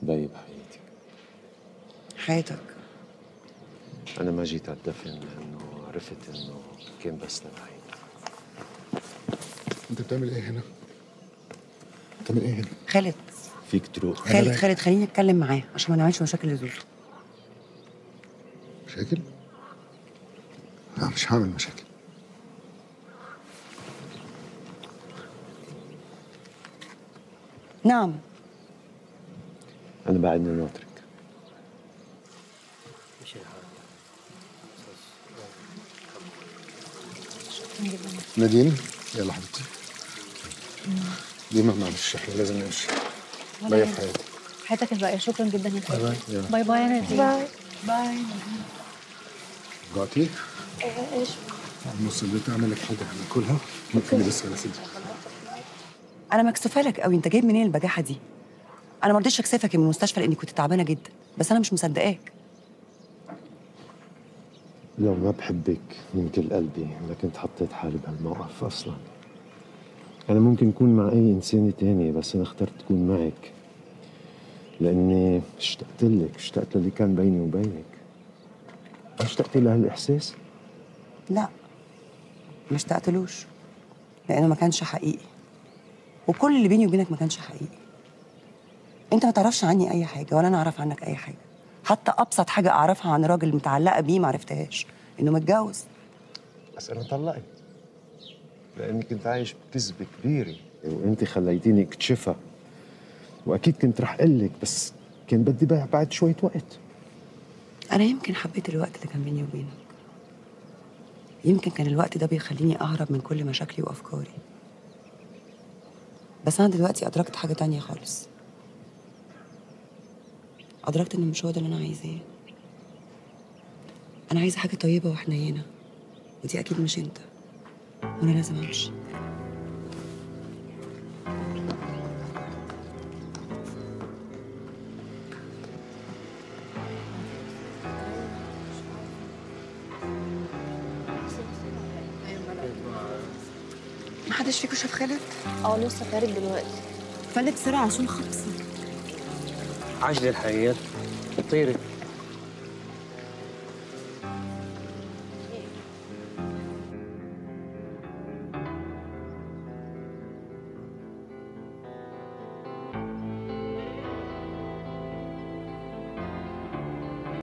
باقي بحياتك حياتك أنا ما جيت على الدفن لأنه عرفت إنه كان بس للعيد انت بتعمل ايه هنا؟ بتعمل ايه هنا؟ خالد فيك تروح خالد رايح. خالد خليني اتكلم معاه عشان ما نعملش مشاكل لزوزو مشاكل؟ لا مش هعمل مشاكل نعم أنا بعدني ناطرك نادين يلا حبيبتي ديما معلش احنا لازم نمشي باقي في حياتي حياتك الباقية شكرا جدا يا باي خالد باي يلا باي باي يا نادين باي باي جوعتي؟ ايش نص البيت اعمل لك حاجه ناكلها ممكن بس على سيدي انا مكسوفه لك قوي انت جايب منين البجاحه دي انا ما رضيتش اكسفك من المستشفى لاني كنت تعبانه جدا بس انا مش مصدقاك لو ما بحبك من كل قلبي ما كنت حطيت حالي بهالموقف أصلا أنا ممكن أكون مع أي إنسانة تانية بس أنا اخترت تكون معك لأني اشتقت لك اشتقت للي كان بيني وبينك ما اشتقتي لهالإحساس لا ما اشتقتلوش لانه ما كانش حقيقي وكل اللي بيني وبينك ما كانش حقيقي انت ما تعرفش عني اي حاجه ولا انا اعرف عنك اي حاجه حتى ابسط حاجه اعرفها عن راجل متعلقه بيه ما عرفتهاش انه متجوز بس أنا طلقت لأني كنت عايش بكذبة كبيرة وأنت خليتيني اكتشفها وأكيد كنت رح أقول لك بس كان بدي بع- بعد شوية وقت انا يمكن حبيت الوقت اللي كان بيني وبينك يمكن كان الوقت ده بيخليني اهرب من كل مشاكلي وافكاري بس انا دلوقتي ادركت حاجه تانية خالص ادركت ان مش هو ده اللي انا عايزاه انا عايزه حاجه طيبه وحنينه ودي اكيد مش انت وانا لازم امشي محدش فيكم شاف خالد اه لسه خارج دلوقتي فلت بسرعه عشان خلص عجل الحياة طيرت